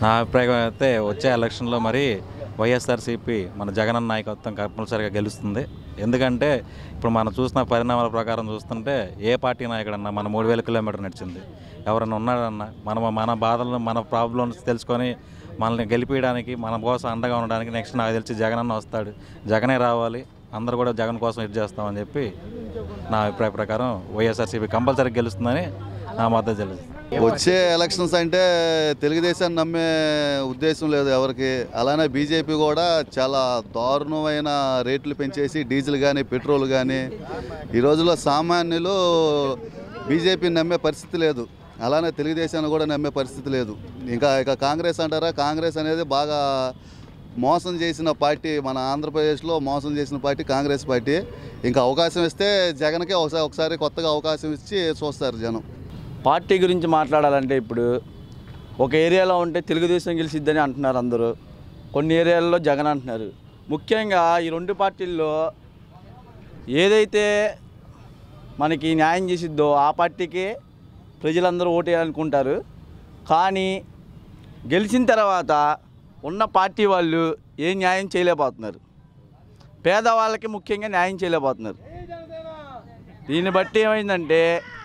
నా అభిప్రాయం అయితే వచ్చే ఎలక్షన్లో మరి వైఎస్ఆర్సీపీ మన జగనన్న నాయకత్వం కంపల్సరీగా గెలుస్తుంది ఎందుకంటే ఇప్పుడు మనం చూసిన పరిణామాల ప్రకారం చూస్తుంటే ఏ పార్టీ నాయకుడన్నా మన మూడు వేల కిలోమీటర్ నడిచింది ఎవరన్నా ఉన్నాడన్నా మనం మన బాధలను మన ప్రాబ్లమ్స్ తెలుసుకొని మనల్ని గెలిపించడానికి మన కోసం అండగా ఉండడానికి నెక్స్ట్ నాకు తెలిసి జగనన్న వస్తాడు జగనే రావాలి అందరూ కూడా జగన్ కోసం ఇది చేస్తామని చెప్పి నా అభిప్రాయ ప్రకారం వైఎస్ఆర్సీపీ కంపల్సరీ గెలుస్తుందని నా మద్దతు తెలుస్తుంది వచ్చే ఎలక్షన్స్ అంటే తెలుగుదేశాన్ని నమ్మే ఉద్దేశం లేదు ఎవరికి అలానే బీజేపీ కూడా చాలా దారుణమైన రేట్లు పెంచేసి డీజిల్ కానీ పెట్రోల్ కానీ ఈ రోజుల్లో సామాన్యులు బీజేపీని నమ్మే పరిస్థితి లేదు అలానే తెలుగుదేశాన్ని కూడా నమ్మే పరిస్థితి లేదు ఇంకా ఇక కాంగ్రెస్ అంటారా కాంగ్రెస్ అనేది బాగా మోసం చేసిన పార్టీ మన ఆంధ్రప్రదేశ్లో మోసం చేసిన పార్టీ కాంగ్రెస్ పార్టీ ఇంకా అవకాశం ఇస్తే జగన్కే ఒకసారి ఒకసారి కొత్తగా అవకాశం ఇచ్చి చూస్తారు జనం పార్టీ గురించి మాట్లాడాలంటే ఇప్పుడు ఒక ఏరియాలో ఉంటే తెలుగుదేశం గెలిచిద్దని అంటున్నారు అందరూ కొన్ని ఏరియాల్లో జగన్ అంటున్నారు ముఖ్యంగా ఈ రెండు పార్టీల్లో ఏదైతే మనకి న్యాయం చేసిద్దో ఆ పార్టీకే ప్రజలందరూ ఓటేయాలనుకుంటారు కానీ గెలిచిన తర్వాత ఉన్న పార్టీ వాళ్ళు ఏం న్యాయం చేయలేకపోతున్నారు పేదవాళ్ళకి ముఖ్యంగా న్యాయం చేయలేకపోతున్నారు దీన్ని బట్టి ఏమైందంటే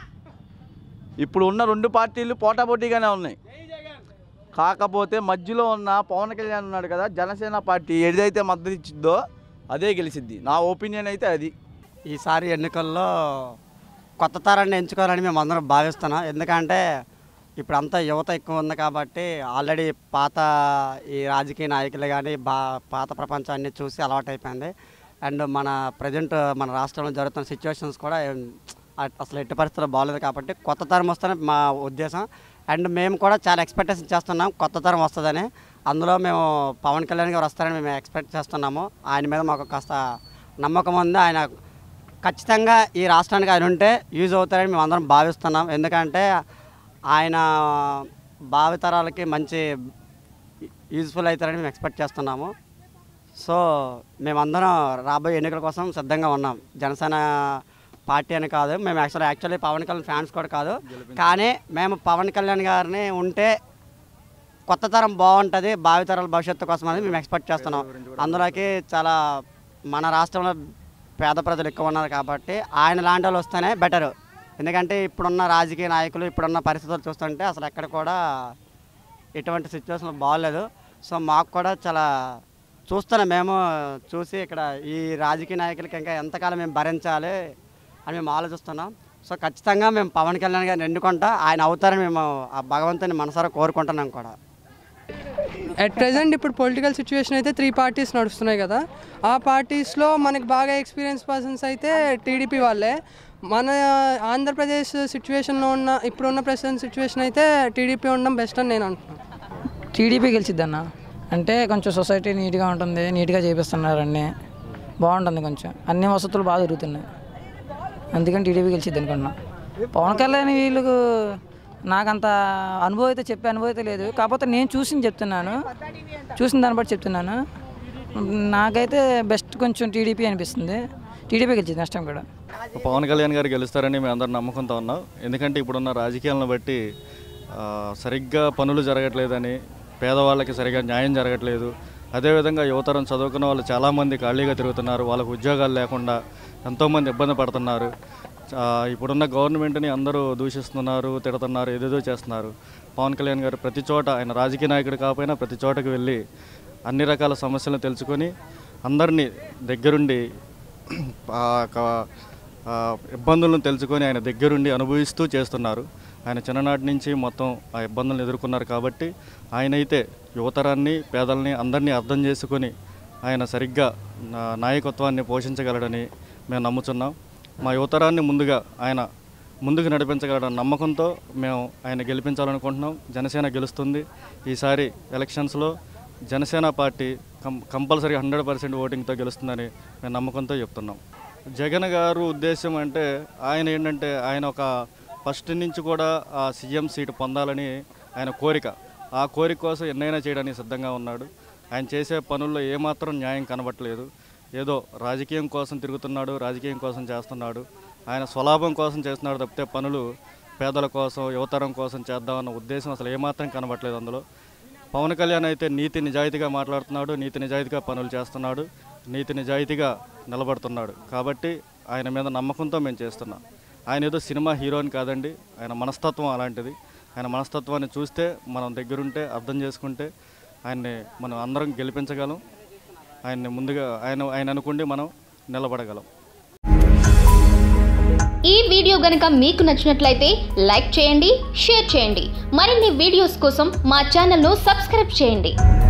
ఇప్పుడు ఉన్న రెండు పార్టీలు పోటాపోటీగానే ఉన్నాయి కాకపోతే మధ్యలో ఉన్న పవన్ కళ్యాణ్ ఉన్నాడు కదా జనసేన పార్టీ ఏదైతే మద్దతు ఇచ్చిద్దో అదే గెలిచిద్ది నా ఒపీనియన్ అయితే అది ఈసారి ఎన్నికల్లో కొత్త తరాన్ని ఎంచుకోవాలని మేము అందరం భావిస్తున్నాం ఎందుకంటే ఇప్పుడు అంతా యువత ఎక్కువ ఉంది కాబట్టి ఆల్రెడీ పాత ఈ రాజకీయ నాయకులు కానీ బా పాత ప్రపంచాన్ని చూసి అలవాటైపోయింది అండ్ మన ప్రజెంట్ మన రాష్ట్రంలో జరుగుతున్న సిచ్యువేషన్స్ కూడా ఏం, అ- అసలు ఎట్టి పరిస్థితుల్లో బాగలేదు కాబట్టి కొత్త తరం వస్తేనే మా ఉద్దేశం అండ్ మేము కూడా చాలా ఎక్స్పెక్టేషన్ చేస్తున్నాం కొత్త తరం వస్తుందని అందులో మేము పవన్ కళ్యాణ్ గారు వస్తారని మేము ఎక్స్పెక్ట్ చేస్తున్నాము ఆయన మీద మాకు కాస్త నమ్మకం ఉంది ఆయన ఖచ్చితంగా ఈ రాష్ట్రానికి ఆయన ఉంటే యూజ్ అవుతారని మేము అందరం భావిస్తున్నాం ఎందుకంటే ఆయన భావితరాలకి మంచి యూజ్ఫుల్ అవుతారని మేము ఎక్స్పెక్ట్ చేస్తున్నాము సో మేమందరం రాబోయే ఎన్నికల కోసం సిద్ధంగా ఉన్నాం జనసేన పార్టీ అని కాదు మేము actual actually Pawan Kalyan fans కూడా కాదు కానీ మేము పవన్ కళ్యాణ్ గారిని ఉంటే కొత్త తరం బాగుంటుంది భావితరాల భవిష్యత్తు కోసం అనేది మేము ఎక్స్పెక్ట్ చేస్తున్నాం అందులోకి చాలా మన రాష్ట్రంలో పేద ప్రజలు ఎక్కువ ఉన్నారు కాబట్టి ఆయన లాంటి వాళ్ళు వస్తేనే బెటరు ఎందుకంటే ఇప్పుడున్న రాజకీయ నాయకులు ఇప్పుడున్న పరిస్థితులు చూస్తుంటే అసలు ఎక్కడ కూడా ఎటువంటి సిచ్యువేషన్ బాగాలేదు సో మాకు కూడా చాలా చూస్తున్నాం మేము చూసి ఇక్కడ ఈ రాజకీయ నాయకులకి ఇంకా ఎంతకాలం మేము భరించాలి అని మేము ఆలోచిస్తున్నాం సో ఖచ్చితంగా మేము పవన్ కళ్యాణ్ గారిని ఎన్నుకుంటా ఆయన అవుతారని మేము ఆ భగవంతుని మనసారా కోరుకుంటున్నాం కూడా అట్ ప్రజెంట్ ఇప్పుడు పొలిటికల్ సిచ్యువేషన్ అయితే త్రీ పార్టీస్ నడుస్తున్నాయి కదా ఆ పార్టీస్లో మనకి బాగా ఎక్స్పీరియన్స్ పర్సన్స్ అయితే టీడీపీ వాళ్ళే మన ఆంధ్రప్రదేశ్ సిచ్యువేషన్లో ఉన్న ఇప్పుడున్న ప్రెసెంట్ సిచ్యువేషన్ అయితే టీడీపీ ఉండడం బెస్ట్ అని నేను అంటున్నాను టీడీపీ గెలిచిద్దన్న అంటే కొంచెం సొసైటీ నీట్గా ఉంటుంది నీట్గా చేపిస్తున్నారు అన్నీ బాగుంటుంది కొంచెం అన్ని వసతులు బాగా దొరుకుతున్నాయి అందుకని టీడీపీ గెలిచిద్ది అనుకున్నా పవన్ కళ్యాణ్ వీళ్ళకు నాకంత అనుభవం అయితే చెప్పే అనుభవం అయితే లేదు కాకపోతే నేను చూసింది చెప్తున్నాను చూసిన దాన్ని బట్టి చెప్తున్నాను నాకైతే బెస్ట్ కొంచెం టీడీపీ అనిపిస్తుంది టీడీపీ గెలిచింది నెక్స్ట్ టైం కూడా పవన్ కళ్యాణ్ గారు గెలుస్తారని మేము అందరం నమ్మకంతో ఉన్నాం ఎందుకంటే ఇప్పుడున్న రాజకీయాలను బట్టి ఆ, సరిగ్గా పనులు జరగట్లేదని పేదవాళ్ళకి సరిగ్గా న్యాయం జరగట్లేదు అదేవిధంగా యువతరం చదువుకున్న వాళ్ళు చాలామంది ఖాళీగా తిరుగుతున్నారు వాళ్ళకు ఉద్యోగాలు లేకుండా ఎంతోమంది ఇబ్బంది పడుతున్నారు ఆ, ఇప్పుడున్న గవర్నమెంట్ని అందరూ దూషిస్తున్నారు తిడుతున్నారు ఏదేదో చేస్తున్నారు పవన్ కళ్యాణ్ గారు ప్రతి చోట ఆయన రాజకీయ నాయకుడు కాకపోయినా ప్రతి చోటకి వెళ్ళి అన్ని రకాల సమస్యలను తెలుసుకొని అందరినీ దగ్గరుండి ఆ క- ఆ ఇబ్బందులను తెలుసుకొని ఆయన దగ్గరుండి అనుభవిస్తూ చేస్తున్నారు ఆయన చిన్ననాటి నుంచి మొత్తం ఆ ఇబ్బందులను ఎదుర్కొన్నారు కాబట్టి ఆయన అయితే యువతరాన్ని పేదల్ని అందరినీ అర్థం చేసుకొని ఆయన సరిగ్గా నా- నాయకత్వాన్ని పోషించగలడని మేము నమ్ముతున్నాం మా యువతరాన్ని ముందుగా ఆయన ముందుకు నడిపించగలడన్న నమ్మకంతో మేము ఆయన గెలిపించాలనుకుంటున్నాం జనసేన గెలుస్తుంది ఈసారి ఎలక్షన్స్లో Janasena party com compulsory hundred percent ఓటింగ్తో గెలుస్తుందని మేము నమ్మకంతో చెప్తున్నాం జగన్ గారు ఉద్దేశం అంటే ఆయన ఏంటంటే ఆయన ఒక ఫస్ట్ నుంచి కూడా ఆ సీఎం సీటు పొందాలని ఆయన కోరిక ఆ కోరిక కోసం ఎన్నైనా చేయడానికి సిద్ధంగా ఉన్నాడు ఆయన చేసే పనుల్లో ఏమాత్రం న్యాయం కనబట్టలేదు ఏదో రాజకీయం కోసం తిరుగుతున్నాడు రాజకీయం కోసం చేస్తున్నాడు ఆయన స్వలాభం కోసం చేస్తున్నాడు తప్పితే పనులు పేదల కోసం యువతరం కోసం చేద్దామన్న ఉద్దేశం అసలు ఏమాత్రం కనబట్టలేదు అందులో పవన్ కళ్యాణ్ అయితే నీతి నిజాయితీగా మాట్లాడుతున్నాడు నీతి నిజాయితీగా పనులు చేస్తున్నాడు నీతి నిజాయితీగా నిలబడుతున్నాడు కాబట్టి ఆయన మీద నమ్మకంతో మేము చేస్తున్నాం ఆయన ఏదో సినిమా హీరోని కాదండి ఆయన మనస్తత్వం అలాంటిది ఆయన మనస్తత్వాన్ని చూస్తే మనం దగ్గరుంటే అర్థం చేసుకుంటే ఆయన్ని మనం అందరం గెలిపించగలం ఆయన్ని ముందుగా ఆయన ఆయన అనుకుండి మనం నిలబడగలం ఈ వీడియో గనుక మీకు నచ్చినట్లయితే లైక్ చేయండి షేర్ చేయండి మరిన్ని వీడియోస్ కోసం మా ఛానల్ను సబ్స్క్రైబ్ చేయండి